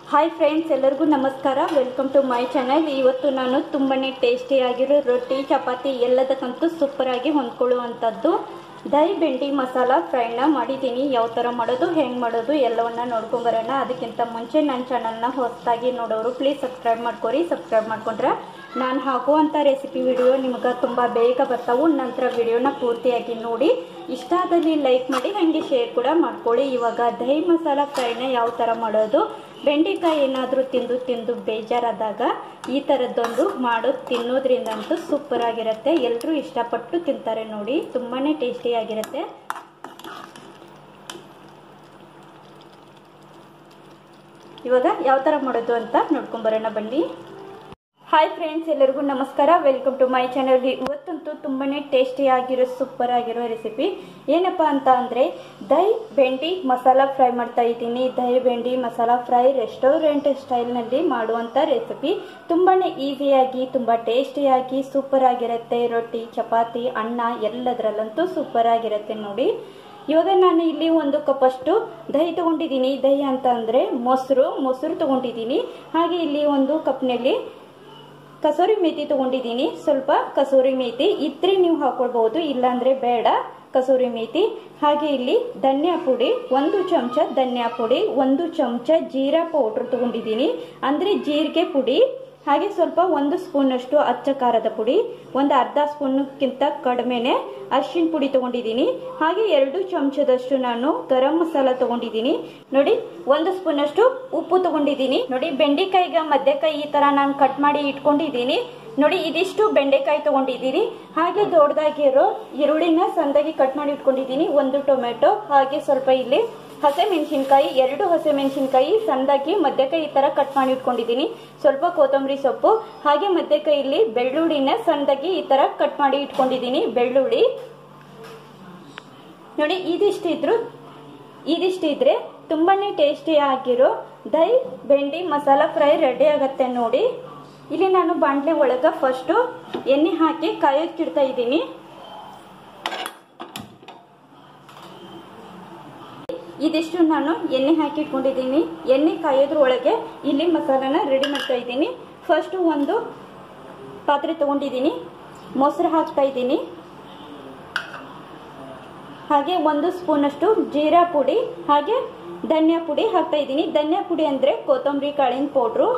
hi friends ಎಲ್ಲರಿಗೂ ನಮಸ್ಕಾರ welcome to my channel ಇವತ್ತು ನಾನು ತುಂಬನೇ ಟೇಸ್ಟಿಯಾಗಿರೋ ರೊಟ್ಟಿ ಚಪಾತಿ ಎಲ್ಲದಕ್ಕಂತೂ ಸೂಪರಾಗಿ ಹೊಂದ್ಕೊಳ್ಳುವಂಥದ್ದು ದಹಿ ಬೆಂಡಿ ಮಸಾಲ ಫ್ರೈನ ಮಾಡಿದ್ದೀನಿ ಯಾವ ಥರ ಮಾಡೋದು ಹೆಂಗೆ ಮಾಡೋದು ಎಲ್ಲವನ್ನ ನೋಡ್ಕೊಂಬರೋಣ ಅದಕ್ಕಿಂತ ಮುಂಚೆ ನನ್ನ ಚಾನಲ್ನ ಹೊಸದಾಗಿ ನೋಡೋರು ಪ್ಲೀಸ್ ಸಬ್ಸ್ಕ್ರೈಬ್ ಮಾಡ್ಕೊರಿ ಸಬ್ಸ್ಕ್ರೈಬ್ ಮಾಡ್ಕೊಂಡ್ರೆ ನಾನು ಹಾಕುವಂಥ ರೆಸಿಪಿ ವಿಡಿಯೋ ನಿಮ್ಗೆ ತುಂಬ ಬೇಗ ಬರ್ತಾವು ನಂತರ ವಿಡಿಯೋನ ಪೂರ್ತಿಯಾಗಿ ನೋಡಿ ಇಷ್ಟ ಆದಲ್ಲಿ ಲೈಕ್ ಮಾಡಿ ಹಾಗೆ ಶೇರ್ ಕೂಡ ಮಾಡ್ಕೊಳ್ಳಿ ಇವಾಗ ದಹಿ ಮಸಾಲ ಫ್ರೈನ ಯಾವ ಥರ ಮಾಡೋದು ಬೆಂಡೆಕಾಯಿ ಏನಾದರೂ ತಿಂದು ತಿಂದು ಬೇಜಾರಾದಾಗ ಈ ಥರದ್ದೊಂದು ಮಾಡೋದು ತಿನ್ನೋದ್ರಿಂದಂತೂ ಸೂಪರ್ ಆಗಿರುತ್ತೆ ಎಲ್ಲರೂ ಇಷ್ಟಪಟ್ಟು ತಿಂತಾರೆ ನೋಡಿ ತುಂಬಾ ಟೇಸ್ಟಿಯಾಗಿರುತ್ತೆ ಇವಾಗ ಯಾವ ಥರ ಮಾಡೋದು ಅಂತ ನೋಡ್ಕೊಂಬರೋಣ ಬನ್ನಿ ಹಾಯ್ ಫ್ರೆಂಡ್ಸ್ ಎಲ್ಲರಿಗೂ ನಮಸ್ಕಾರ ವೆಲ್ಕಮ್ ಟು ಮೈ ಚಾನಲ್ ಇವತ್ತಂತೂ ತುಂಬಾನೇ ಟೇಸ್ಟಿ ಆಗಿರೋ ಸೂಪರ್ ಆಗಿರೋ ರೆಸಿಪಿ ಏನಪ್ಪಾ ಅಂತ ಅಂದ್ರೆ ದಹಿ ಬೆಂಡಿ ಮಸಾಲ ಫ್ರೈ ಮಾಡ್ತಾ ಇದ್ದೀನಿ ದಹಿ ಬೆಂಡಿ ಮಸಾಲ ಫ್ರೈ ರೆಸ್ಟೋರೆಂಟ್ ಸ್ಟೈಲ್ನಲ್ಲಿ ಮಾಡುವಂಥ ರೆಸಿಪಿ ತುಂಬಾನೇ ಈಸಿಯಾಗಿ ತುಂಬ ಟೇಸ್ಟಿಯಾಗಿ ಸೂಪರ್ ಆಗಿರುತ್ತೆ ರೊಟ್ಟಿ ಚಪಾತಿ ಅನ್ನ ಎಲ್ಲದರಲ್ಲಂತೂ ಸೂಪರ್ ಆಗಿರುತ್ತೆ ನೋಡಿ ಇವಾಗ ನಾನು ಇಲ್ಲಿ ಒಂದು ಕಪ್ ಅಷ್ಟು ದಹಿ ತಗೊಂಡಿದ್ದೀನಿ ದಹಿ ಅಂತ ಅಂದ್ರೆ ಮೊಸರು ಮೊಸರು ತಗೊಂಡಿದ್ದೀನಿ ಹಾಗೆ ಇಲ್ಲಿ ಒಂದು ಕಪ್ನಲ್ಲಿ ಕಸೂರಿ ಮೇಥಿ ತಗೊಂಡಿದ್ದೀನಿ ಸ್ವಲ್ಪ ಕಸೂರಿ ಮೇಥಿ ಇದ್ರೆ ನೀವು ಹಾಕೊಳ್ಬಹುದು ಇಲ್ಲಾಂದ್ರೆ ಬೇಡ ಕಸೂರಿ ಮೇಥಿ ಹಾಗೆ ಇಲ್ಲಿ ಧನ್ಯಾ ಪುಡಿ ಒಂದು ಚಮಚ ಧನ್ಯಾ ಪುಡಿ ಒಂದು ಚಮಚ ಜೀರಾ ಪೌಡ್ರ್ ತಗೊಂಡಿದ್ದೀನಿ ಅಂದ್ರೆ ಜೀರಿಗೆ ಪುಡಿ ಹಾಗೆ ಸ್ವಲ್ಪ ಒಂದು ಸ್ಪೂನ್ ಅಷ್ಟು ಅಚ್ಚ ಖಾರದ ಪುಡಿ ಒಂದು ಅರ್ಧ ಸ್ಪೂನ್ಗಿಂತ ಕಡಿಮೆನೆ ಅರಿಶಿನ ಪುಡಿ ತಗೊಂಡಿದ್ದೀನಿ ಹಾಗೆ ಎರಡು ಚಮಚದಷ್ಟು ನಾನು ಗರಂ ಮಸಾಲ ತಗೊಂಡಿದ್ದೀನಿ ನೋಡಿ ಒಂದು ಸ್ಪೂನ್ ಅಷ್ಟು ಉಪ್ಪು ತಗೊಂಡಿದ್ದೀನಿ ನೋಡಿ ಬೆಂಡೆಕಾಯಿಗೆ ಮಧ್ಯಕಾಯಿ ಈ ತರ ನಾನು ಕಟ್ ಮಾಡಿ ಇಟ್ಕೊಂಡಿದ್ದೀನಿ ನೋಡಿ ಇದಿಷ್ಟು ಬೆಂಡೆಕಾಯಿ ತಗೊಂಡಿದ್ದೀನಿ ಹಾಗೆ ದೊಡ್ಡದಾಗಿರೋ ಈರುಳ್ಳಿನ ಸಂದಾಗಿ ಕಟ್ ಮಾಡಿ ಇಟ್ಕೊಂಡಿದ್ದೀನಿ ಒಂದು ಟೊಮೆಟೊ ಹಾಗೆ ಸ್ವಲ್ಪ ಇಲ್ಲಿ ಹಸೆ ಮೆಣಸಿನ್ಕಾಯಿ ಎರಡು ಹಸೆ ಮೆಣಸಿನ್ಕಾಯಿ ಸಣ್ಣದಾಗಿ ಮಧ್ಯಕಾಯಿ ಈ ತರ ಕಟ್ ಮಾಡಿ ಇಟ್ಕೊಂಡಿದ್ದೀನಿ ಸ್ವಲ್ಪ ಕೊತ್ತಂಬರಿ ಸೊಪ್ಪು ಹಾಗೆ ಮಧ್ಯಕಾಯಲ್ಲಿ ಬೆಳ್ಳುಳ್ಳಿನ ಸಣ್ಣದಾಗಿ ಈ ತರ ಕಟ್ ಮಾಡಿ ಇಟ್ಕೊಂಡಿದ್ದೀನಿ ಬೆಳ್ಳುಳ್ಳಿ ನೋಡಿ ಇದಿಷ್ಟಿದ್ರು ಇದಿಷ್ಟಿದ್ರೆ ತುಂಬಾನೇ ಟೇಸ್ಟಿ ಆಗಿರೋ ದಹಿ ಬೆಂಡಿ ಮಸಾಲ ಫ್ರೈ ರೆಡಿ ಆಗತ್ತೆ ನೋಡಿ ಇಲ್ಲಿ ನಾನು ಬಾಂಡ್ಲೆ ಒಳಗ ಫಸ್ಟ್ ಎಣ್ಣೆ ಹಾಕಿ ಕಾಯೋಕ್ಕಿಡ್ತಾ ಇದ್ದೀನಿ ಇದಿಷ್ಟು ನಾನು ಎಣ್ಣೆ ಹಾಕಿ ಇಟ್ಕೊಂಡಿದ್ದೀನಿ ಎಣ್ಣೆ ಕಾಯೋದ್ರ ಒಳಗೆ ಇಲ್ಲಿ ಮಸಾಲಾನ ರೆಡಿ ಮಾಡ್ತಾ ಇದ್ದೀನಿ ಫಸ್ಟ್ ಒಂದು ಪಾತ್ರೆ ತಗೊಂಡಿದ್ದೀನಿ ಮೊಸರು ಹಾಕ್ತಾ ಇದ್ದೀನಿ ಹಾಗೆ ಒಂದು ಸ್ಪೂನ್ ಅಷ್ಟು ಜೀರಾ ಪುಡಿ ಹಾಗೆ ಧನ್ಯಾ ಪುಡಿ ಹಾಕ್ತಾ ಇದ್ದೀನಿ ಧನ್ಯಾ ಪುಡಿ ಅಂದ್ರೆ ಕೊತ್ತಂಬರಿ ಕಾಳಿನ ಪೌಡ್ರು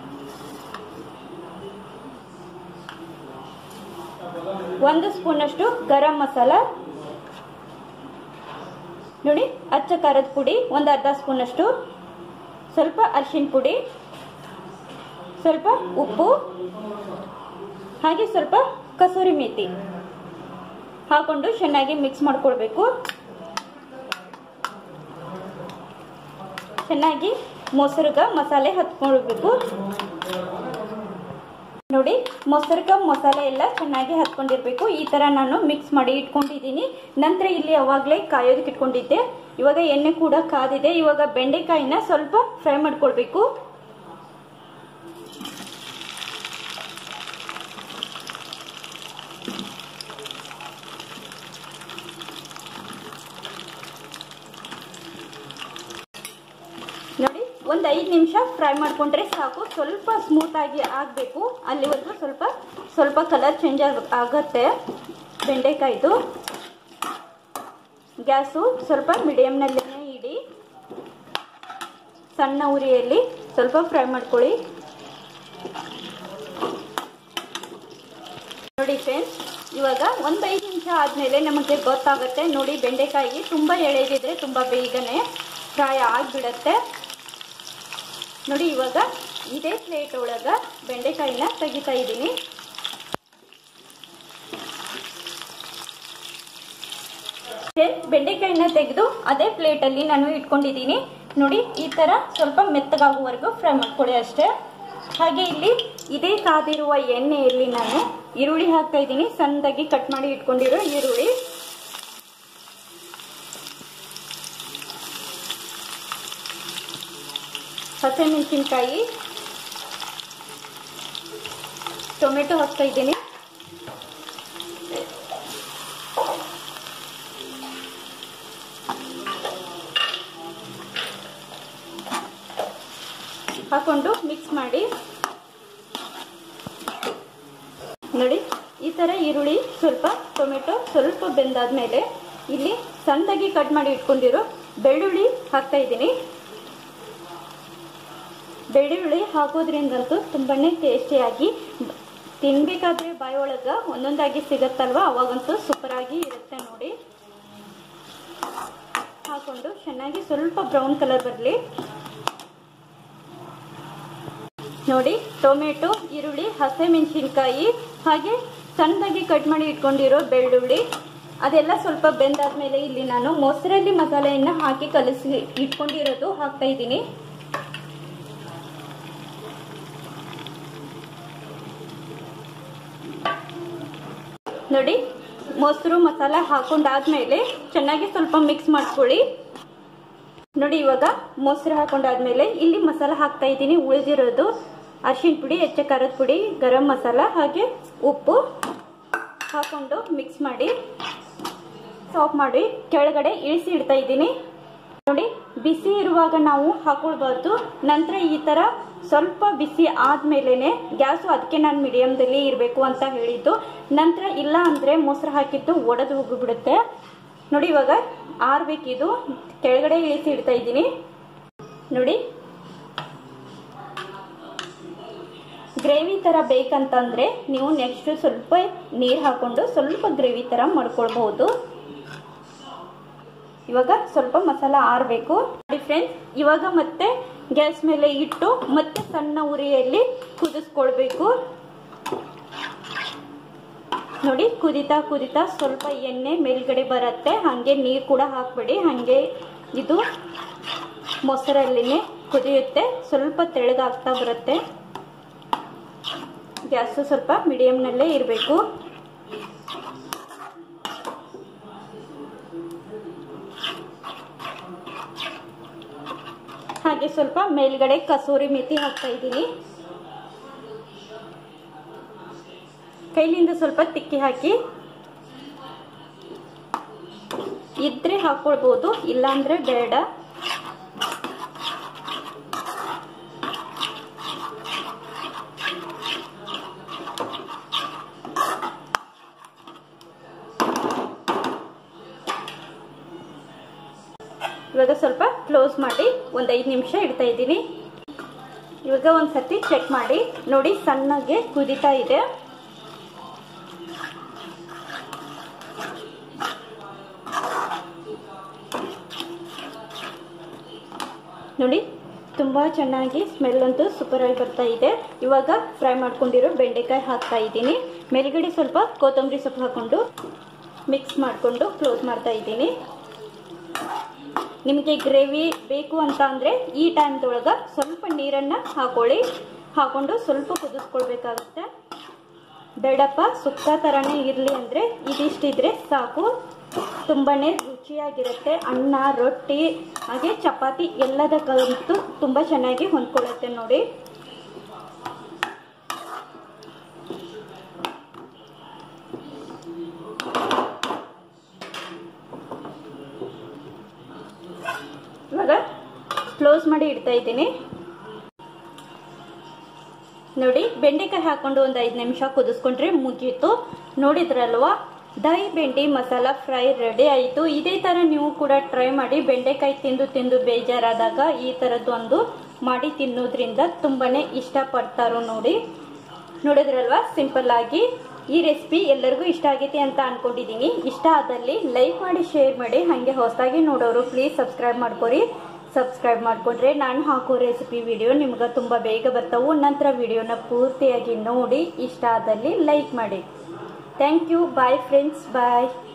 ಒಂದು ಸ್ಪೂನ್ ಅಷ್ಟು ಗರಂ ಮಸಾಲ ನೋಡಿ ಅಚ್ಚ ಖಾರದ ಪುಡಿ ಒಂದು ಅರ್ಧ ಸ್ಪೂನ್ ಅಷ್ಟು ಸ್ವಲ್ಪ ಅರಿಶಿನ ಪುಡಿ ಸ್ವಲ್ಪ ಉಪ್ಪು ಹಾಗೆ ಸ್ವಲ್ಪ ಕಸೂರಿ ಮೇಥಿ ಹಾಕೊಂಡು ಚೆನ್ನಾಗಿ ಮಿಕ್ಸ್ ಮಾಡ್ಕೊಳ್ಬೇಕು ಚೆನ್ನಾಗಿ ಮೊಸರುಗ ಮಸಾಲೆ ಹತ್ಕೊಳ್ಬೇಕು ನೋಡಿ ಮೊಸರುಗ ಮಸಾಲೆ ಎಲ್ಲ ಚೆನ್ನಾಗಿ ಹತ್ಕೊಂಡಿರ್ಬೇಕು ಈ ತರ ನಾನು ಮಿಕ್ಸ್ ಮಾಡಿ ಇಟ್ಕೊಂಡಿದ್ದೀನಿ ನಂತರ ಇಲ್ಲಿ ಅವಾಗಲೇ ಕಾಯೋದಕ್ಕೆ ಇಟ್ಕೊಂಡಿದ್ದೆ ಇವಾಗ ಎಣ್ಣೆ ಕೂಡ ಕಾದಿದೆ ಇವಾಗ ಬೆಂಡೆಕಾಯಿನ ಸ್ವಲ್ಪ ಫ್ರೈ ಮಾಡ್ಕೊಳ್ಬೇಕು ನೋಡಿ ಒಂದು ಐದು ನಿಮಿಷ ಫ್ರೈ ಮಾಡ್ಕೊಂಡ್ರೆ ಸಾಕು ಸ್ವಲ್ಪ ಸ್ಮೂತ್ ಆಗಿ ಆಗಬೇಕು ಅಲ್ಲಿವರೆಗೂ ಸ್ವಲ್ಪ ಸ್ವಲ್ಪ ಕಲರ್ ಚೇಂಜ್ ಆಗ ಆಗತ್ತೆ ಬೆಂಡೆಕಾಯ್ದು ಗ್ಯಾಸು ಸ್ವಲ್ಪ ಮೀಡಿಯಮ್ನಲ್ಲೇ ಇಡಿ ಸಣ್ಣ ಉರಿಯಲ್ಲಿ ಸ್ವಲ್ಪ ಫ್ರೈ ಮಾಡ್ಕೊಳ್ಳಿ ನೋಡಿ ಫ್ರೆಂಡ್ಸ್ ಇವಾಗ ಒಂದು ಐದು ನಿಮಿಷ ಆದಮೇಲೆ ನಮಗೆ ಗೊತ್ತಾಗುತ್ತೆ ನೋಡಿ ಬೆಂಡೆಕಾಯಿ ತುಂಬ ಎಳೆದಿದ್ರೆ ತುಂಬ ಬೇಗನೆ ಫ್ರೈ ಆಗಿಬಿಡತ್ತೆ ನೋಡಿ ಇವಾಗ ಇದೇ ಪ್ಲೇಟ್ ಒಳಗ ಬೆಂಡೆಕಾಯಿನ ತೆಗಿತಾ ಇದ್ದೀನಿ ಬೆಂಡೆಕಾಯಿನ ತೆಗೆದು ಅದೇ ಪ್ಲೇಟಲ್ಲಿ ನಾನು ಇಟ್ಕೊಂಡಿದ್ದೀನಿ ನೋಡಿ ಈ ತರ ಸ್ವಲ್ಪ ಮೆತ್ತಗಾಗುವವರೆಗೂ ಫ್ರೈ ಮಾಡ್ಕೊಳ್ಳಿ ಅಷ್ಟೇ ಹಾಗೆ ಇಲ್ಲಿ ಇದೇ ಕಾದಿರುವ ಎಣ್ಣೆಯಲ್ಲಿ ನಾನು ಈರುಳ್ಳಿ ಹಾಕ್ತಾ ಇದ್ದೀನಿ ಸಣ್ಣದಾಗಿ ಕಟ್ ಮಾಡಿ ಇಟ್ಕೊಂಡಿರೋ ಈರುಳ್ಳಿ ಹಸಿಮೆಣಸಿನ್ಕಾಯಿ ಟೊಮೆಟೊ ಹಾಕ್ತಾ ಇದ್ದೀನಿ ನೋಡಿ ಈ ಥರ ಈರುಳ್ಳಿ ಸ್ವಲ್ಪ ಟೊಮೆಟೊ ಸ್ವಲ್ಪ ಬೆಂದಾದ್ಮೇಲೆ ಇಲ್ಲಿ ಸಣ್ಣದಾಗಿ ಕಟ್ ಮಾಡಿ ಇಟ್ಕೊಂಡಿರೋ ಬೆಳ್ಳುಳ್ಳಿ ಹಾಕ್ತಾ ಇದ್ದೀನಿ ಬೆಳ್ಳುಳ್ಳಿ ಹಾಕೋದ್ರಿಂದಂತೂ ತುಂಬಾನೇ ಟೇಸ್ಟಿಯಾಗಿ ತಿನ್ಬೇಕಾದ್ರೆ ಬಾಯಿ ಒಳಗ ಒಂದೊಂದಾಗಿ ಸಿಗತ್ತಲ್ವ ಅವಾಗಂತೂ ಸೂಪರ್ ಆಗಿ ಇರುತ್ತೆ ನೋಡಿ ಹಾಕೊಂಡು ಚೆನ್ನಾಗಿ ಸ್ವಲ್ಪ ಬ್ರೌನ್ ಕಲರ್ ಬರಲಿ ನೋಡಿ ಟೊಮೆಟೊ ಈರುಳ್ಳಿ ಹಸಿಮೆಣಸಿನ್ಕಾಯಿ ಹಾಗೆ ಸಣ್ಣದಾಗಿ ಕಟ್ ಮಾಡಿ ಇಟ್ಕೊಂಡಿರೋ ಬೆಳ್ಳುಳ್ಳಿ ಅದೆಲ್ಲ ಸ್ವಲ್ಪ ಬೆಂದಾದ್ಮೇಲೆ ಇಲ್ಲಿ ನಾನು ಮೊಸರಲ್ಲಿ ಮಸಾಲೆಯನ್ನ ಹಾಕಿ ಕಲಸಿ ಇಟ್ಕೊಂಡಿರೋದು ಹಾಕ್ತಾ ಇದ್ದೀನಿ ನೋಡಿ ಮೊಸರು ಮಸಾಲ ಹಾಕೊಂಡಾದ್ಮೇಲೆ ಚೆನ್ನಾಗಿ ಸ್ವಲ್ಪ ಮಿಕ್ಸ್ ಮಾಡ್ಕೊಳ್ಳಿ ನೋಡಿ ಇವಾಗ ಮೊಸರು ಹಾಕೊಂಡಾದ್ಮೇಲೆ ಇಲ್ಲಿ ಮಸಾಲ ಹಾಕ್ತಾ ಇದ್ದೀನಿ ಉಳಿದಿರೋದು ಅರಿಶಿನ ಪುಡಿ ಹೆಚ್ಚ ಖಾರದ ಪುಡಿ ಗರಂ ಮಸಾಲ ಹಾಗೆ ಉಪ್ಪು ಹಾಕೊಂಡು ಮಿಕ್ಸ್ ಮಾಡಿ ಸಾಫ್ ಮಾಡಿ ಕೆಳಗಡೆ ಇಳಿಸಿ ಇಡ್ತಾ ಇದ್ದೀನಿ ನೋಡಿ ಬಿಸಿ ಇರುವಾಗ ನಾವು ಹಾಕೊಳ್ಬಾರ್ದು ನಂತರ ಈ ತರ ಸ್ವಲ್ಪ ಬಿಸಿ ಆದ್ಮೇಲೆನೆ ಗ್ಯಾಸು ಅದಕ್ಕೆ ನಾನು ಮೀಡಿಯಮ್ದಲ್ಲಿ ಇರಬೇಕು ಅಂತ ಹೇಳಿದ್ದು ನಂತರ ಇಲ್ಲ ಅಂದ್ರೆ ಮೊಸರು ಹಾಕಿದ್ದು ಒಡೆದು ಹೋಗಿಬಿಡುತ್ತೆ ನೋಡಿ ಇವಾಗ ಆರ್ಬೇಕಿದು ಕೆಳಗಡೆ ಇಳಿಸಿ ಇಡ್ತಾ ಇದ್ದೀನಿ ನೋಡಿ ಗ್ರೇವಿ ತರ ಬೇಕಂತಂದ್ರೆ ನೀವು ನೆಕ್ಸ್ಟ್ ಸ್ವಲ್ಪ ನೀರು ಹಾಕೊಂಡು ಸ್ವಲ್ಪ ಗ್ರೇವಿ ತರ ಮಾಡ್ಕೊಳ್ಬಹುದು ಇವಾಗ ಸ್ವಲ್ಪ ಮಸಾಲ ಆರಬೇಕು ನೋಡಿ ಫ್ರೆಂಡ್ಸ್ ಇವಾಗ ಮತ್ತೆ ಗ್ಯಾಸ್ ಮೇಲೆ ಇಟ್ಟು ಮತ್ತೆ ಸಣ್ಣ ಉರಿಯಲ್ಲಿ ಕುದಿಸ್ಕೊಳ್ಬೇಕು ನೋಡಿ ಕುದಿತಾ ಕುದಿತಾ ಸ್ವಲ್ಪ ಎಣ್ಣೆ ಮೇಲ್ಗಡೆ ಬರುತ್ತೆ ಹಾಗೆ ನೀರು ಕೂಡ ಹಾಕ್ಬೇಡಿ ಹಾಗೆ ಇದು ಮೊಸರಲ್ಲಿನೇ ಕುದಿಯುತ್ತೆ ಸ್ವಲ್ಪ ತೆಳಗಾಗ್ತಾ ಬರುತ್ತೆ ಗ್ಯಾಸು ಸ್ವಲ್ಪ ಮೀಡಿಯಂನಲ್ಲೇ ಇರಬೇಕು ಹಾಗೆ ಸ್ವಲ್ಪ ಮೇಲ್ಗಡೆ ಕಸೂರಿ ಮೆಥಿ ಹಾಕ್ತಾ ಇದ್ದೀನಿ ಕೈಲಿಂದ ಸ್ವಲ್ಪ ತಿಕ್ಕಿ ಹಾಕಿ ಇದ್ರೆ ಹಾಕೊಳ್ಬಹುದು ಇಲ್ಲಾಂದ್ರೆ ಬೇಡ ಇವಾಗ ಸ್ವಲ್ಪ ಕ್ಲೋಸ್ ಮಾಡಿ ಒಂದು ಐದು ನಿಮಿಷ ಇಡ್ತಾ ಇದ್ದೀನಿ ಇವಾಗ ಒಂದು ಸತಿ ಚೆಕ್ ಮಾಡಿ ನೋಡಿ ಸಣ್ಣಗೆ ಕುದಿತಾ ಇದೆ ನೋಡಿ ತುಂಬ ಚೆನ್ನಾಗಿ ಸ್ಮೆಲ್ ಅಂತೂ ಸೂಪರ್ ಆಗಿ ಬರ್ತಾ ಇದೆ ಇವಾಗ ಫ್ರೈ ಮಾಡ್ಕೊಂಡಿರೋ ಬೆಂಡೆಕಾಯಿ ಹಾಕ್ತಾ ಇದ್ದೀನಿ ಮೇಲ್ಗಡೆ ಸ್ವಲ್ಪ ಕೊತ್ತಂಬರಿ ಸೊಪ್ಪು ಹಾಕೊಂಡು ಮಿಕ್ಸ್ ಮಾಡಿಕೊಂಡು ಕ್ಲೋಸ್ ಮಾಡ್ತಾ ಇದ್ದೀನಿ ನಿಮಗೆ ಗ್ರೇವಿ ಬೇಕು ಅಂತ ಅಂದರೆ ಈ ಟೈಮ್ದೊಳಗೆ ಸ್ವಲ್ಪ ನೀರನ್ನು ಹಾಕೊಳ್ಳಿ ಹಾಕೊಂಡು ಸ್ವಲ್ಪ ಕುದಿಸ್ಕೊಳ್ಬೇಕಾಗುತ್ತೆ ಬೇಡಪ್ಪ ಸುಕ್ಕ ಥರನೇ ಇರಲಿ ಅಂದರೆ ಇದಿಷ್ಟಿದ್ರೆ ಸಾಕು ತುಂಬಾ ರುಚಿಯಾಗಿರುತ್ತೆ ಅನ್ನ ರೊಟ್ಟಿ ಹಾಗೆ ಚಪಾತಿ ಎಲ್ಲದಕ್ಕಂತೂ ತುಂಬ ಚೆನ್ನಾಗಿ ಹೊಂದ್ಕೊಳ್ಳುತ್ತೆ ನೋಡಿ ಇವಾಗ ಕ್ಲೋಸ್ ಮಾಡಿ ಇಡ್ತಾ ಇದ್ದೀನಿ ನೋಡಿ ಬೆಂಡೆಕಾಯಿ ಹಾಕೊಂಡು ಒಂದು ಐದು ನಿಮಿಷ ಕುದಿಸ್ಕೊಂಡ್ರೆ ಮುಗೀತು ನೋಡಿದ್ರಲ್ವಾ ದಹಿ ಬೆಂಡಿ ಮಸಾಲ ಫ್ರೈ ರೆಡಿ ಆಯಿತು ಇದೇ ಥರ ನೀವು ಕೂಡ ಟ್ರೈ ಮಾಡಿ ಬೆಂಡೆಕಾಯಿ ತಿಂದು ತಿಂದು ಬೇಜಾರಾದಾಗ ಈ ಥರದ್ದೊಂದು ಮಾಡಿ ತಿನ್ನೋದ್ರಿಂದ ತುಂಬಾನೇ ಇಷ್ಟಪಡ್ತಾರೋ ನೋಡಿ ನೋಡಿದ್ರಲ್ವಾ ಸಿಂಪಲ್ ಆಗಿ ಈ ರೆಸಿಪಿ ಎಲ್ಲರಿಗೂ ಇಷ್ಟ ಆಗೈತಿ ಅಂತ ಅನ್ಕೊಂಡಿದ್ದೀನಿ ಇಷ್ಟ ಆದಲ್ಲಿ ಲೈಕ್ ಮಾಡಿ ಶೇರ್ ಮಾಡಿ ಹಾಗೆ ಹೊಸದಾಗಿ ನೋಡೋರು ಪ್ಲೀಸ್ ಸಬ್ಸ್ಕ್ರೈಬ್ ಮಾಡ್ಕೊರಿ ಸಬ್ಸ್ಕ್ರೈಬ್ ಮಾಡಿಕೊಂಡ್ರೆ ನಾನು ಹಾಕೋ ರೆಸಿಪಿ ವಿಡಿಯೋ ನಿಮ್ಗೆ ತುಂಬ ಬೇಗ ಬರ್ತಾವು ನಂತರ ವಿಡಿಯೋನ ಪೂರ್ತಿಯಾಗಿ ನೋಡಿ ಇಷ್ಟ ಆದಲ್ಲಿ ಲೈಕ್ ಮಾಡಿ thank you bye friends bye